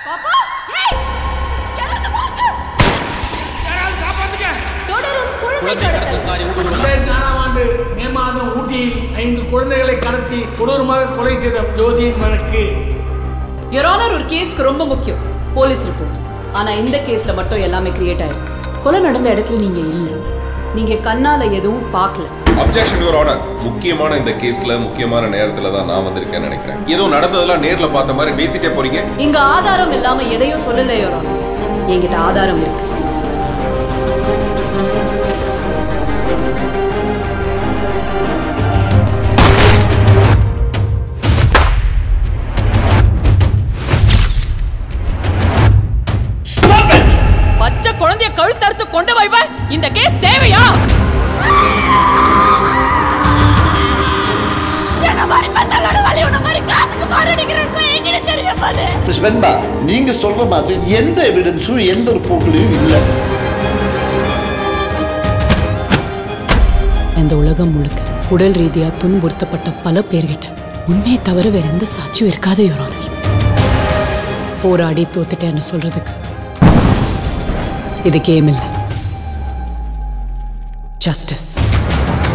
பாப்பா ஏய் யாராவது வாங்க தொடரும் குழந்தை கடத்தல் இரண்டாயிரத்தி ஆண்டு மே மாதம் ஊட்டியில் ஐந்து குழந்தைகளை கடத்தி கொடூரமாக கொலை செய்த ஜோதியின் வழக்கு யுவர் ஆனர் ஒரு கேஸ்க்கு ரொம்ப முக்கியம் போலீஸ் ரிப்போர்ட்ஸ் ஆனா இந்த கேஸ்ல மட்டும் எல்லாமே கிரியேட் ஆயிருக்கு கொலை நடந்த இடத்துல நீங்க இல்ல நீங்க கண்ணால எதுவும் பார்க்கல அப்ஜெக்ஷன் யுவர் ஆனர் முக்கியமான இந்த கேஸ்ல முக்கியமான நேரத்துல தான் நான் வந்திருக்கேன்னு நினைக்கிறேன் ஏதோ நடந்ததெல்லாம் நேர்ல பார்த்த மாதிரி பேசிட்டே போறீங்க இங்க ஆதாரம் இல்லாம எதையும் சொல்லல யுவர் ஆனர் என்கிட்ட ஆதாரம் இருக்கு பச்சை குழந்தைய கழுத்தறுத்து கொண்டு வைவ இந்த கேஸ் தேவையா மிஸ் வெண்பா நீங்க சொல்ற மாதிரி எந்த எவிடன்ஸும் எந்த ரிப்போர்ட்லயும் இல்லை இந்த உலகம் முழுக்க உடல் ரீதியா துன்புறுத்தப்பட்ட பல பேர்கிட்ட உண்மையை தவிர வேற எந்த சாட்சியும் இருக்காது யுவர் ஆனர் போராடி தோத்துட்டேன்னு சொல்றதுக்கு இது கேம் இல்லை ஜஸ்டிஸ்